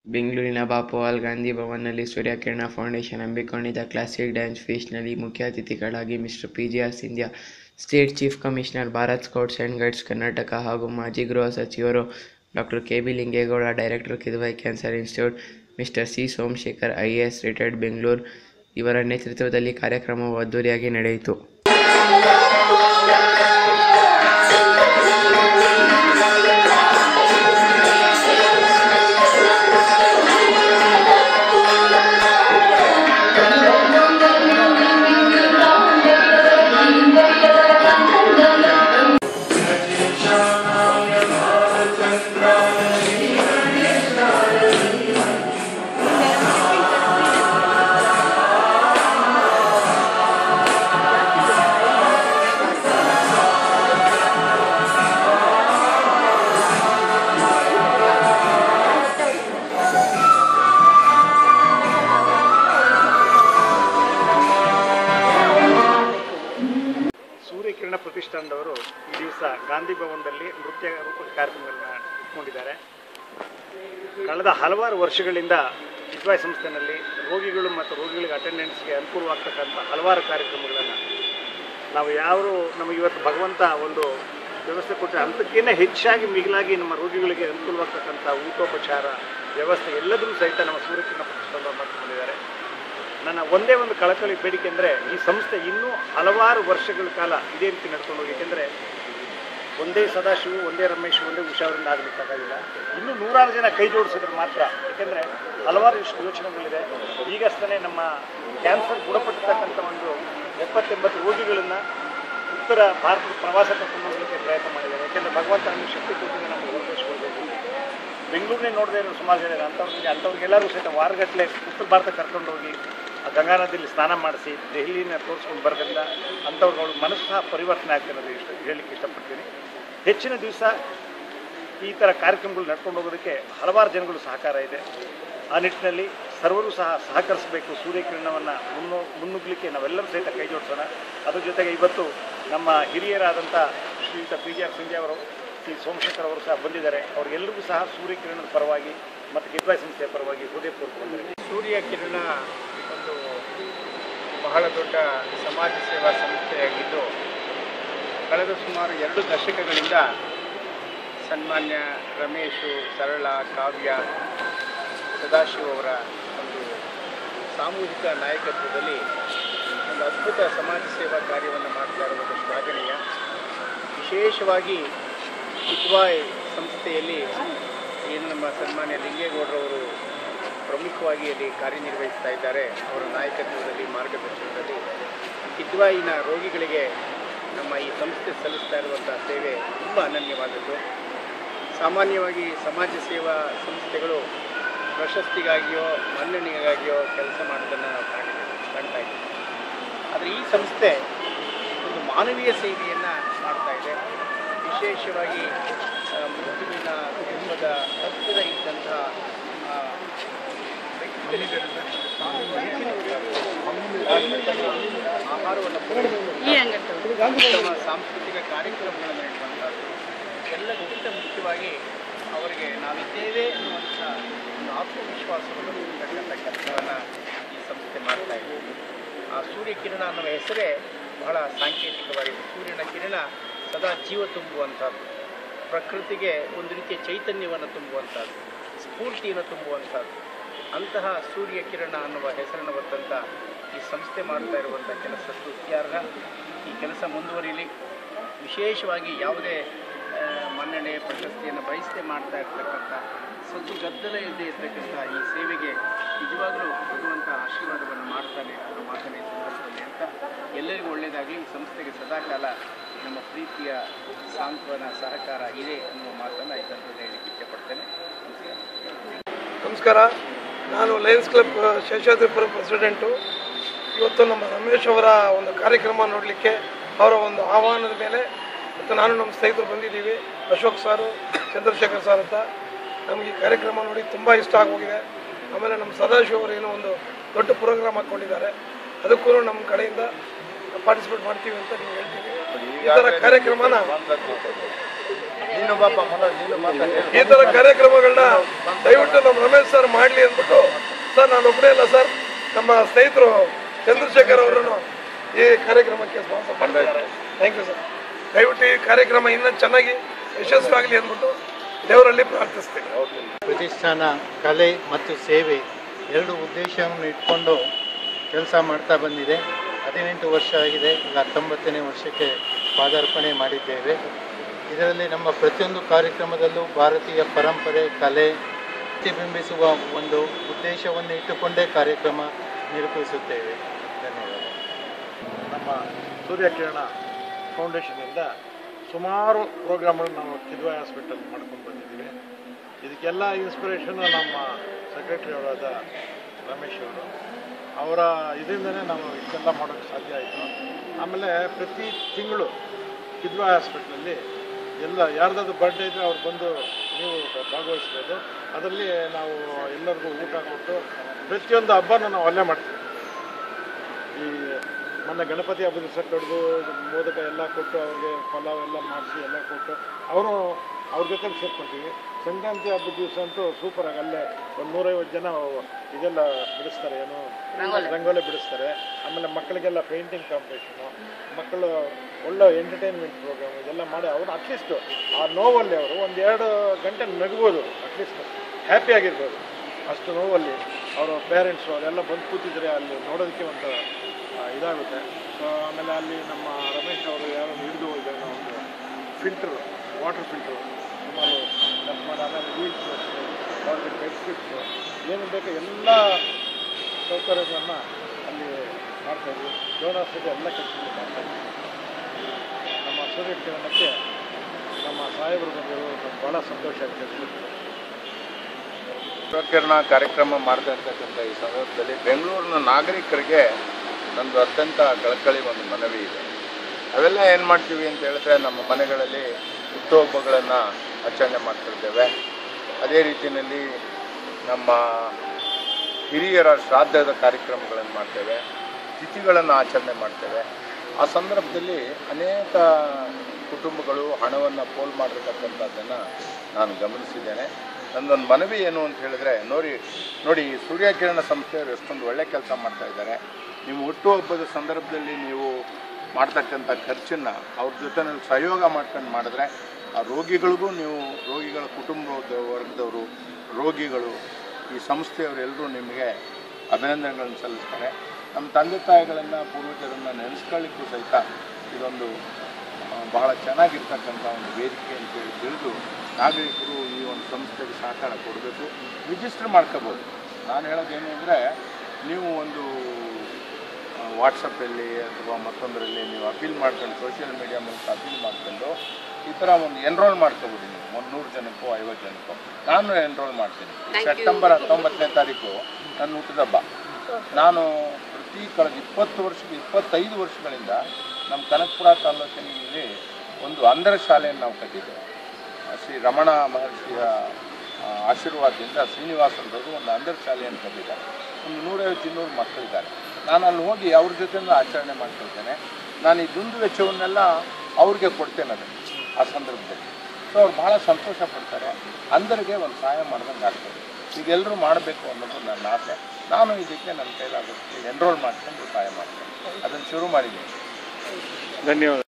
ಬೆಂಗಳೂರಿನ ಬಾಪುವಾಲ್ ಗಾಂಧಿ ಭವನ್ನಲ್ಲಿ ಸೂರ್ಯಕಿರಣ ಫೌಂಡೇಶನ್ ಹಮ್ಮಿಕೊಂಡಿದ್ದ ಕ್ಲಾಸಿಕ್ ಡ್ಯಾನ್ಸ್ ಫೀಸ್ಟ್ನಲ್ಲಿ ಮುಖ್ಯ ಅತಿಥಿಗಳಾಗಿ mister P G R Sindhya state chief commissioner Bharat scouts and guides Karnataka ಹಾಗೂ ಮಾಜಿ ಗೃಹ ಸಚಿವರು doctor K B Lingegowda director Kidwai cancer institute mister C Somashekar I A S retired Bengaluru ಇವರ ನೇತೃತ್ವದಲ್ಲಿ ಕಾರ್ಯಕ್ರಮವು ಅದ್ದೂರಿಯಾಗಿ ನಡೆಯಿತು ಸೂರ್ಯಕಿರಣ ಪ್ರತಿಷ್ಠಾನದವರು ಈ ದಿವಸ ಗಾಂಧಿ ಭವನದಲ್ಲಿ ನೃತ್ಯ ರೂಪಕ ಕಾರ್ಯಕ್ರಮಗಳನ್ನ ಇಟ್ಕೊಂಡಿದ್ದಾರೆ ಕಳೆದ ಹಲವಾರು ವರ್ಷಗಳಿಂದ ಕಿದ್ವಾಯ್ ಸಂಸ್ಥೆನಲ್ಲಿ ರೋಗಿಗಳು ಮತ್ತು ರೋಗಿಗಳಿಗೆ ಅಟೆಂಡೆನ್ಸ್ಗೆ ಅನುಕೂಲವಾಗ್ತಕ್ಕಂಥ ಹಲವಾರು ಕಾರ್ಯಕ್ರಮಗಳನ್ನು ನಾವು ಯಾರು ನಮಗೆ ಇವತ್ತು ಭಗವಂತ ಒಂದು ವ್ಯವಸ್ಥೆ ಕೊಟ್ಟರೆ ಅಂಥಕ್ಕಿಂತ ಹೆಚ್ಚಾಗಿ ಮಿಗಿಲಾಗಿ ನಮ್ಮ ರೋಗಿಗಳಿಗೆ ಅನುಕೂಲವಾಗ್ತಕ್ಕಂಥ ಊಟೋಪಚಾರ ವ್ಯವಸ್ಥೆ ಎಲ್ಲದೂ ಸಹಿತ ನಮ್ಮ ಸೂರ್ಯಕಿರಣ ಪ್ರತಿಷ್ಠಾನದವರು ಮಾಡ್ಕೊಂಡಿದ್ದಾರೆ ನನ್ನ ಒಂದೇ ಒಂದು ಕಳಕಳಿ ಬೇಡಿಕೆ ಅಂದರೆ ಈ ಸಂಸ್ಥೆ ಇನ್ನೂ ಹಲವಾರು ವರ್ಷಗಳ ಕಾಲ ಇದೇ ರೀತಿ ನಡ್ಕೊಂಡು ಹೋಗಿ ಏಕೆಂದರೆ ಒಂದೇ ಸದಾಶಿವು ಒಂದೇ ರಮೇಶ್ ಒಂದೇ ಉಷಾ ಅವರಿಂದ ಆಗಲಿಕ್ಕಾಗಿಲ್ಲ ಇನ್ನೂ ನೂರಾರು ಜನ ಕೈ ಜೋಡಿಸಿದ್ರೆ ಮಾತ್ರ ಏಕೆಂದರೆ ಹಲವಾರು ಇಷ್ಟು ಯೋಚನೆಗಳಿದೆ ಈಗಷ್ಟೇ ನಮ್ಮ ಕ್ಯಾನ್ಸರ್ ಗುಣಪಟ್ಟಿರ್ತಕ್ಕಂಥ ಒಂದು ಎಪ್ಪತ್ತೆಂಬತ್ತು ರೋಗಿಗಳನ್ನು ಉತ್ತರ ಭಾರತದ ಪ್ರವಾಸ ಕರ್ಕೊಂಡು ಹೋಗಲಿಕ್ಕೆ ಪ್ರಯತ್ನ ಮಾಡಿದ್ದಾರೆ ಯಾಕೆಂದರೆ ಭಗವಂತ ನಮಗೆ ಶಕ್ತಿ ಕೊಟ್ಟಿದೆ ನಮಗೆ ಹೊರದೇಶಗೊಳ್ಬೇಕು ಬೆಂಗಳೂರಿನೇ ನೋಡದೇ ಇರೋ ಸುಮಾರು ಜನ ಇದೆ ಅಂಥವ್ರಿಗೆ ಅಂಥವ್ರಿಗೆಲ್ಲರೂ ಸಹಿತ ವಾರಗಟ್ಟಲೆ ಉತ್ತರ ಭಾರತ ಕರ್ಕೊಂಡು ಹೋಗಿ ಆ ಗಂಗಾ ನದಿಯಲ್ಲಿ ಸ್ನಾನ ಮಾಡಿಸಿ ದೆಹಲಿನ ತೋರಿಸ್ಕೊಂಡು ಬರೋದ್ರಿಂದ ಅಂಥವ್ರುಗಳು ಮನಸ್ಸು ಸಹ ಪರಿವರ್ತನೆ ಆಗ್ತಿರೋದು ಇಷ್ಟ ಹೇಳಲಿಕ್ಕೆ ಇಷ್ಟಪಡ್ತೀನಿ ಹೆಚ್ಚಿನ ದಿವಸ ಈ ಥರ ಕಾರ್ಯಕ್ರಮಗಳು ನಡ್ಕೊಂಡು ಹೋಗೋದಕ್ಕೆ ಹಲವಾರು ಜನಗಳು ಸಹಕಾರ ಇದೆ ಆ ನಿಟ್ಟಿನಲ್ಲಿ ಸರ್ವರು ಸಹ ಸಹಕರಿಸಬೇಕು ಸೂರ್ಯಕಿರಣವನ್ನು ಮುನ್ನು ಮುನ್ನುಗ್ಗಲಿಕ್ಕೆ ನಾವೆಲ್ಲರೂ ಸಹಿತ ಕೈ ಜೋಡಿಸೋಣ ಅದ್ರ ಜೊತೆಗೆ ಇವತ್ತು ನಮ್ಮ ಹಿರಿಯರಾದಂಥ ಶ್ರೀಯುತ ಪಿ ಜಿ ಆರ್ ಸಿಂಧ್ಯಾ ಅವರು ಶ್ರೀ ಸೋಮಶೇಖರ್ ಅವರು ಸಹ ಬಂದಿದ್ದಾರೆ ಅವ್ರಿಗೆಲ್ಲರಿಗೂ ಸಹ ಸೂರ್ಯಕಿರಣದ ಪರವಾಗಿ ಮತ್ತು ಕಿದ್ವಾಯ್ ಸಂಸ್ಥೆಯ ಪರವಾಗಿ ಹೃದಯಪೂರ್ವಕ ವಂದನೆ. ಸೂರ್ಯ ಕಿರಣ ಒಂದು ಬಹಳ ದೊಡ್ಡ ಸಮಾಜ ಸೇವಾ ಸಂಸ್ಥೆಯಾಗಿದ್ದು ಕಳೆದ ಸುಮಾರು ಎರಡು ದಶಕಗಳಿಂದ ಸನ್ಮಾನ್ಯ ರಮೇಶು ಸರಳ ಕಾವ್ಯ ಸದಾಶಿವ ಅವರ ಒಂದು ಸಾಮೂಹಿಕ ನಾಯಕತ್ವದಲ್ಲಿ ಒಂದು ಅದ್ಭುತ ಸಮಾಜ ಸೇವಾ ಕಾರ್ಯವನ್ನು ಮಾಡ್ತಾ ಇರುವುದು ಶ್ಲಾಘನೀಯ ವಿಶೇಷವಾಗಿ ಕಿದ್ವಾಯ್ ಸಂಸ್ಥೆಯಲ್ಲಿ ಏನು ನಮ್ಮ ಸನ್ಮಾನ್ಯ ಲಿಂಗೇಗೌಡರವರು ಪ್ರಮುಖವಾಗಿ ಅಲ್ಲಿ ಕಾರ್ಯನಿರ್ವಹಿಸ್ತಾ ಇದ್ದಾರೆ ಅವರ ನಾಯಕತ್ವದಲ್ಲಿ ಮಾರ್ಗದರ್ಶನದಲ್ಲಿ ಕಿದ್ವಾಯಿನ ರೋಗಿಗಳಿಗೆ ನಮ್ಮ ಈ ಸಂಸ್ಥೆ ಸಲ್ಲಿಸ್ತಾ ಇರುವಂಥ ಸೇವೆ ತುಂಬ ಅನನ್ಯವಾದದ್ದು ಸಾಮಾನ್ಯವಾಗಿ ಸಮಾಜ ಸೇವಾ ಸಂಸ್ಥೆಗಳು ಪ್ರಶಸ್ತಿಗಾಗಿಯೋ ಮನ್ನಣೆಗಾಗಿಯೋ ಕೆಲಸ ಮಾಡೋದನ್ನು ನಾವು ಕಾಣಿದ್ದೇವೆ ಕಾಣ್ತಾ ಇದ್ದೀವಿ ಆದರೆ ಈ ಸಂಸ್ಥೆ ಒಂದು ಮಾನವೀಯ ಸೇವೆಯನ್ನು ಮಾಡ್ತಾ ಇದೆ ವಿಶೇಷವಾಗಿ ಆ, ಮೃತ್ಯುವಿನ ಕುಟುಂಬದ ಹತ್ತಿರ ಇದ್ದಂತಹ ಆ, ವ್ಯಕ್ತಿಗಳಿಂದ ಆಹಾರವನ್ನು ಪೂರೈಸುವುದು ಉತ್ತಮ ಸಾಂಸ್ಕೃತಿಕ ಕಾರ್ಯಕ್ರಮಗಳನ್ನು ನೀಡುವಂಥದ್ದು ಎಲ್ಲಕ್ಕಿಂತ ಮುಖ್ಯವಾಗಿ ಅವರಿಗೆ ನಾವಿದ್ದೇವೆ ಅನ್ನುವಂಥ ಒಂದು ಆತ್ಮವಿಶ್ವಾಸವನ್ನು ನೀಡತಕ್ಕಂಥ ಕೆಲಸವನ್ನು ಈ ಸಂಸ್ಥೆ ಮಾಡ್ತಾ ಇದೆ ಆ ಸೂರ್ಯ ಕಿರಣ ಅನ್ನುವ ಹೆಸರೇ ಬಹಳ ಸಾಂಕೇತಿಕವಾಗಿದೆ ಸೂರ್ಯನ ಕಿರಣ ಸದಾ ಜೀವ ತುಂಬುವಂಥದ್ದು ಪ್ರಕೃತಿಗೆ ಒಂದು ರೀತಿಯ ಚೈತನ್ಯವನ್ನು ತುಂಬುವಂಥದ್ದು ಸ್ಫೂರ್ತಿಯನ್ನು ತುಂಬುವಂಥದ್ದು ಅಂತಹ ಸೂರ್ಯ ಕಿರಣ ಅನ್ನುವ ಹೆಸರನ್ನು ಹೊತ್ತಂಥ ಈ ಸಂಸ್ಥೆ ಮಾಡ್ತಾ ಇರುವಂಥ ಕೆಲಸ ಸ್ತುತ್ಯಾರ್ಹ ಈ ಕೆಲಸ ಮುಂದುವರಿಯಲಿ ವಿಶೇಷವಾಗಿ ಯಾವುದೇ ಆ, ಮನ್ನಣೆ ಪ್ರಶಸ್ತಿಯನ್ನು ಬಯಸದೆ ಮಾಡ್ತಾ ಇರ್ತಕ್ಕಂಥ ಸದ್ದು ಗದ್ದಲ ಇಲ್ಲದೆ ಇರ್ತಕ್ಕಂಥ ಈ ಸೇವೆಗೆ ನಿಜವಾಗಲೂ ಭಗವಂತ ಆಶೀರ್ವಾದವನ್ನು ಮಾಡ್ತಾನೆ ಅನ್ನೋ ಮಾತನ್ನ ಈ ಸಂದರ್ಭದಲ್ಲಿ ಅಂತ ಎಲ್ಲರಿಗೂ ಒಳ್ಳೆಯದಾಗಲಿ ಈ ಸಂಸ್ಥೆಗೆ ಸದಾಕಾಲ ನಮ್ಮ ಪ್ರೀತಿಯ ಸಾಂತ್ವನ ಸಹಕಾರ ಇದೆ ಅನ್ನುವ ಮಾತನ್ನು ಈ ಸಂದರ್ಭದಲ್ಲಿ ಹೇಳಲಿಕ್ಕೆ ಇಷ್ಟಪಡ್ತೇನೆ ನಮಸ್ಕಾರ ನಮಸ್ಕಾರ ನಾನು ಲಯನ್ಸ್ ಕ್ಲಬ್ ಶೇಷಾದ್ರಿಪುರ ಪ್ರೆಸಿಡೆಂಟು ಇವತ್ತು ನಮ್ಮ ರಮೇಶ್ ಅವರ ಒಂದು ಕಾರ್ಯಕ್ರಮ ನೋಡಲಿಕ್ಕೆ ಅವರ ಒಂದು ಆಹ್ವಾನದ ಮೇಲೆ ಮತ್ತು ನಾನು ನಮ್ಮ ಸ್ನೇಹಿತರು ಬಂದಿದ್ದೀವಿ ಅಶೋಕ್ ಸಾರು ಚಂದ್ರಶೇಖರ್ ಸರ್ ಅಂತ ನಮಗೆ ಈ ಕಾರ್ಯಕ್ರಮ ನೋಡಿ ತುಂಬ ಇಷ್ಟ ಆಗೋಗಿದೆ ಆಮೇಲೆ ನಮ್ಮ ಸದಾಶಿವ ಅವರು ಏನೋ ಒಂದು ದೊಡ್ಡ ಪ್ರೋಗ್ರಾಮ್ ಹಾಕ್ಕೊಂಡಿದ್ದಾರೆ ಅದಕ್ಕೂ ನಮ್ಮ ಕಡೆಯಿಂದ ಪಾರ್ಟಿಸಿಪೇಟ್ ಮಾಡ್ತೀವಿ ಅಂತ ನೀವು ಹೇಳ್ತೀವಿ ಈ ಥರ ಕಾರ್ಯಕ್ರಮನ ನೀನು ಬಾಪ ಮನೋಜ್ ನೀನು ಮಾತಾಡಿ ಈ ತರ ಕಾರ್ಯಕ್ರಮಗಳನ್ನ ದಯವಿಟ್ಟು ನಮ್ಮ ರಮೇಶ್ ಸರ್ ಮಾಡ್ಲಿ ಅಂದ್ಬಿಟ್ಟು ಸರ್ ನಾನು ಒಬ್ಬನೇ ಅಲ್ಲ ಸರ್ ನಮ್ಮ ಸ್ನೇಹಿತರು ಚಂದ್ರಶೇಖರ್ ಅವರನ್ನು ಈ ಕಾರ್ಯಕ್ರಮಕ್ಕೆ ಸ್ಪಾನ್ಸರ್ ಮಾಡಿದ್ದಾರೆ ಥ್ಯಾಂಕ್ ಯು ಸರ್ ದಯವಿಟ್ಟು ಈ ಕಾರ್ಯಕ್ರಮ ಇನ್ನೂ ಚೆನ್ನಾಗಿ ಯಶಸ್ವಿಯಾಗಲಿ ಅಂದ್ಬಿಟ್ಟು ದೇವರಲ್ಲಿ ಪ್ರಾರ್ಥಿಸ್ತೀನಿ ಪ್ರತಿಷ್ಠಾನ ಕಲೆ ಮತ್ತು ಸೇವೆ ಎರಡು ಉದ್ದೇಶವನ್ನು ಇಟ್ಕೊಂಡು ಕೆಲಸ ಮಾಡ್ತಾ ಬಂದಿದೆ ಹದಿನೆಂಟು ವರ್ಷ ಆಗಿದೆ ಈಗ ಹತ್ತೊಂಬತ್ತನೇ ವರ್ಷಕ್ಕೆ ಪಾದಾರ್ಪಣೆ ಮಾಡಿದ್ದೇವೆ ಇದರಲ್ಲಿ ನಮ್ಮ ಪ್ರತಿಯೊಂದು ಕಾರ್ಯಕ್ರಮದಲ್ಲೂ ಭಾರತೀಯ ಪರಂಪರೆ ಕಲೆ ಪ್ರತಿಬಿಂಬಿಸುವ ಒಂದು ಉದ್ದೇಶವನ್ನು ಇಟ್ಟುಕೊಂಡೇ ಕಾರ್ಯಕ್ರಮ ನಿರೂಪಿಸುತ್ತೇವೆ ಧನ್ಯವಾದ ನಮ್ಮ ಸೂರ್ಯಕಿರಣ ಫೌಂಡೇಶನಿಂದ ಸುಮಾರು ಪ್ರೋಗ್ರಾಮ್ಗಳನ್ನು ನಾವು ಕಿದ್ವಾಯ್ ಹಾಸ್ಪಿಟಲ್ ಮಾಡ್ಕೊಂಡು ಬಂದಿದ್ದೀವಿ ಇದಕ್ಕೆಲ್ಲ ಇನ್ಸ್ಪಿರೇಷನು ನಮ್ಮ ಸೆಕ್ರೆಟರಿ ಅವರಾದ ರಮೇಶ್ ಅವರು ಅವರ ಇದರಿಂದನೇ ನಾವು ಇಷ್ಟೆಲ್ಲ ಮಾಡೋಕ್ಕೆ ಸಾಧ್ಯ ಆಯಿತು ಆಮೇಲೆ ಪ್ರತಿ ತಿಂಗಳು ಕಿದ್ವಾಯ್ ಹಾಸ್ಪಿಟ್ಲಲ್ಲಿ ಎಲ್ಲ ಯಾರ್ದಾದ್ರು ಬರ್ಡೇ ಇದ್ದರೆ ಅವ್ರು ಬಂದು ನೀವು ಭಾಗವಹಿಸ್ಬೋದು ಅದರಲ್ಲಿ ನಾವು ಎಲ್ಲರಿಗೂ ಊಟ ಕೊಟ್ಟು ಪ್ರತಿಯೊಂದು ಹಬ್ಬನೂ ನಾವು ಅಲ್ಲೇ ಮಾಡ್ತೀವಿ ಈ ಮೊನ್ನೆ ಗಣಪತಿ ಹಬ್ಬದ ದಿವಸ ಕಡಿದು ಮೋದಕ ಎಲ್ಲ ಕೊಟ್ಟು ಅವ್ರಿಗೆ ಪಲಾವ್ ಎಲ್ಲ ಮಾಡಿಸಿ ಎಲ್ಲ ಕೊಟ್ಟು ಅವರು ಅವ್ರ ಜೊತೆ ಸೇರ್ಕೊಳ್ತೀವಿ ಸಂಕ್ರಾಂತಿ ಹಬ್ಬದ ದಿವಸ ಅಂತೂ ಸೂಪರಾಗಿ ಅಲ್ಲೇ ಒಂದು ನೂರೈವತ್ತು ಜನ ಇದೆಲ್ಲ ಬಿಡಿಸ್ತಾರೆ ಏನು ರಂಗೋಲಿ ಬಿಡಿಸ್ತಾರೆ ಆಮೇಲೆ ಮಕ್ಕಳಿಗೆಲ್ಲ ಪೇಂಟಿಂಗ್ ಕಾಂಪಿಟೇಷನು ಮಕ್ಕಳು ಒಳ್ಳೆ ಎಂಟರ್ಟೈನ್ಮೆಂಟ್ ಪ್ರೋಗ್ರಾಮ್ ಇದೆಲ್ಲ ಮಾಡಿ ಅವರು ಅಟ್ಲೀಸ್ಟ್ ಆ ನೋವಲ್ಲಿ ಅವರು ಒಂದು ಎರಡು ಗಂಟೆ ನಗ್ಬೋದು ಅಟ್ಲೀಸ್ಟ್ ಹ್ಯಾಪಿ ಆಗಿರ್ಬೋದು ಅಷ್ಟು ನೋವಲ್ಲಿ ಅವರ ಪೇರೆಂಟ್ಸು ಅವರೆಲ್ಲ ಬಂದು ಕೂತಿದ್ರೆ ಅಲ್ಲಿ ನೋಡೋದಕ್ಕೆ ಒಂದು ಆ, ಇದಾಗುತ್ತೆ ಸೊ ಆಮೇಲೆ ಅಲ್ಲಿ ನಮ್ಮ ರಮೇಶ್ ಅವರು ಯಾರೋ ಹಿಡಿದು ಹೋಗಿದ್ದಾರೆ ಒಂದು ಫಿಲ್ಟರ್ ವಾಟರ್ ಫಿಲ್ಟರ್ ಸುಮಾರು ಕಟ್ ಮಾಡಿ ಆಮೇಲೆ ವೀಲ್ಸ್ ಅವ್ರಿಗೆ ಬೆಡ್ಶೀಟ್ಸು ಏನು ಬೇಕೋ ಎಲ್ಲ ಸೌಕರ್ಯಗಳನ್ನು ಅಲ್ಲಿ ಮಾಡ್ತಾಯಿದ್ವಿ ಡೋನರ್ಸ್ಗೆ ಎಲ್ಲ ಕೆಲಸಗಳು ಮಾಡ್ತಾಯಿದ್ವಿ ನಮ್ಮ ಸೂರ್ಯ ಕಿರಣಕ್ಕೆ ನಮ್ಮ ಸಾಹೇಬರು ಬಂದಿರೋದು ಭಾಳ ಸಂತೋಷ ಆಗ್ತದೆ ಸ್ವಕಿರಣ ಕಾರ್ಯಕ್ರಮ ಮಾಡ್ತಾ ಇರ್ತಕ್ಕಂಥ ಈ ಸಂದರ್ಭದಲ್ಲಿ ಬೆಂಗಳೂರಿನ ನಾಗರಿಕರಿಗೆ ನಂದು ಅತ್ಯಂತ ಕಳಕಳಿ ಒಂದು ಮನವಿ ಇದೆ ಅವೆಲ್ಲ ಏನು ಮಾಡ್ತೀವಿ ಅಂತ ಹೇಳಿದ್ರೆ ನಮ್ಮ ಮನೆಗಳಲ್ಲಿ ಹುಟ್ಟುಹಬ್ಬಗಳನ್ನು ಆಚರಣೆ ಮಾಡ್ತಿರ್ತೇವೆ ಅದೇ ರೀತಿಯಲ್ಲಿ ನಮ್ಮ ಹಿರಿಯರ ಶ್ರಾದ್ದದ ಕಾರ್ಯಕ್ರಮಗಳನ್ನು ಮಾಡ್ತೇವೆ ತಿಥಿಗಳನ್ನು ಆಚರಣೆ ಮಾಡ್ತೇವೆ ಆ ಸಂದರ್ಭದಲ್ಲಿ ಅನೇಕ ಕುಟುಂಬಗಳು ಹಣವನ್ನು ಪೋಲ್ ಮಾಡಿರ್ತಕ್ಕಂಥದ್ದನ್ನು ನಾನು ಗಮನಿಸಿದ್ದೇನೆ ನನ್ನೊಂದು ಮನವಿ ಏನು ಅಂತ ಹೇಳಿದ್ರೆ ನೋಡಿ ನೋಡಿ ಈ ಸೂರ್ಯಕಿರಣ ಸಂಸ್ಥೆಯವರು ಎಷ್ಟೊಂದು ಒಳ್ಳೆ ಕೆಲಸ ಮಾಡ್ತಾ ಇದ್ದಾರೆ ನೀವು ಹುಟ್ಟುಹಬ್ಬದ ಸಂದರ್ಭದಲ್ಲಿ ನೀವು ಮಾಡ್ತಕ್ಕಂಥ ಖರ್ಚನ್ನು ಅವ್ರ ಜೊತೆ ಸಹಯೋಗ ಮಾಡ್ಕೊಂಡು ಮಾಡಿದ್ರೆ ಆ ರೋಗಿಗಳಿಗೂ ನೀವು ರೋಗಿಗಳ ಕುಟುಂಬದ ವರ್ಗದವರು ರೋಗಿಗಳು ಈ ಸಂಸ್ಥೆಯವರೆಲ್ಲರೂ ನಿಮಗೆ ಅಭಿನಂದನೆಗಳನ್ನು ಸಲ್ಲಿಸ್ತಾರೆ ನಮ್ಮ ತಂದೆ ತಾಯಿಗಳನ್ನು ಪೂರ್ವಜರನ್ನು ನೆನೆಸ್ಕೊಳ್ಳಿಕ್ಕೂ ಸಹಿತ ಇದೊಂದು ಆ, ಬಹಳ ಚೆನ್ನಾಗಿರ್ತಕ್ಕಂಥ ಒಂದು ವೇದಿಕೆ ಅಂತೇಳಿ ತಿಳಿದು ನಾಗರಿಕರು ಈ ಒಂದು ಸಂಸ್ಥೆಗೆ ಸಹಕಾರ ಕೊಡಬೇಕು ರಿಜಿಸ್ಟರ್ ಮಾಡ್ಕೋಬೋದು ನಾನು ಹೇಳೋದೇನು ಅಂದರೆ ನೀವು ಒಂದು ವಾಟ್ಸಪ್ಪಲ್ಲಿ ಅಥವಾ ಮತ್ತೊಂದರಲ್ಲಿ ನೀವು ಅಪೀಲ್ ಮಾಡ್ಕೊಂಡು ಸೋಷಿಯಲ್ ಮೀಡಿಯಾ ಮೂಲಕ ಅಪೀಲ್ ಮಾಡ್ಕೊಂಡು ಈ ಥರ ಒಂದು ಎನ್ರೋಲ್ ಮಾಡ್ಕೋಬೋದು ನೀವು ಒಂದು ನೂರು ಜನಕ್ಕೋ ಐವತ್ತು ಜನಕ್ಕೋ ನಾನು ಎನ್ರೋಲ್ ಮಾಡ್ತೀನಿ ಸೆಪ್ಟೆಂಬರ್ ಹತ್ತೊಂಬತ್ತನೇ ತಾರೀಕು ನನ್ನ ಹುಟ್ಟಿದಬ್ಬ ನಾನು ಪ್ರತಿ ಕಳೆದ ಇಪ್ಪತ್ತು ವರ್ಷ ಇಪ್ಪತ್ತೈದು ವರ್ಷಗಳಿಂದ ನಮ್ಮ ಕನಕಪುರ ತಾಲೂಕಿನಲ್ಲಿ ಒಂದು ಅಂಧರ ಶಾಲೆಯನ್ನು ನಾವು ಕಟ್ಟಿದ್ದೇವೆ ಶ್ರೀ ರಮಣ ಮಹರ್ಷಿಯ ಆ, ಆಶೀರ್ವಾದದಿಂದ ಶ್ರೀನಿವಾಸನವರು ಒಂದು ಅಂಧರ ಶಾಲೆಯನ್ನು ಕಟ್ಟಿದ್ದಾರೆ ಒಂದು ನೂರೈವತ್ತು ಇನ್ನೂರು ಮಕ್ಕಳಿದ್ದಾರೆ ನಾನು ಅಲ್ಲಿ ಹೋಗಿ ಅವ್ರ ಜೊತೆ ಆಚರಣೆ ಮಾಡ್ಕೊಳ್ತೇನೆ ನಾನು ಈ ದುಂದು ವೆಚ್ಚವನ್ನೆಲ್ಲ ಅವ್ರಿಗೆ ಕೊಡ್ತೇನೆ ಅದನ್ನು ಆ ಸಂದರ್ಭದಲ್ಲಿ ಸೊ ಅವ್ರು ಭಾಳ ಸಂತೋಷ ಪಡ್ತಾರೆ ಅಂಧರಿಗೆ ಒಂದು ಸಹಾಯ ಮಾಡ್ದಂಗೆ ಆಗ್ತದೆ ಈಗೆಲ್ಲರೂ ಮಾಡಬೇಕು ಅನ್ನೋದು ನನ್ನ ಆಸೆ ನಾನು ಇದಕ್ಕೆ ನನ್ನ ಕೈಲಾಗುತ್ತೆ ಎನ್ರೋಲ್ ಮಾಡ್ಕೊಂಡು ಸಹಾಯ ಮಾಡ್ತೇನೆ ಅದನ್ನು ಶುರು ಮಾಡಿದ್ದೀನಿ ಧನ್ಯವಾದ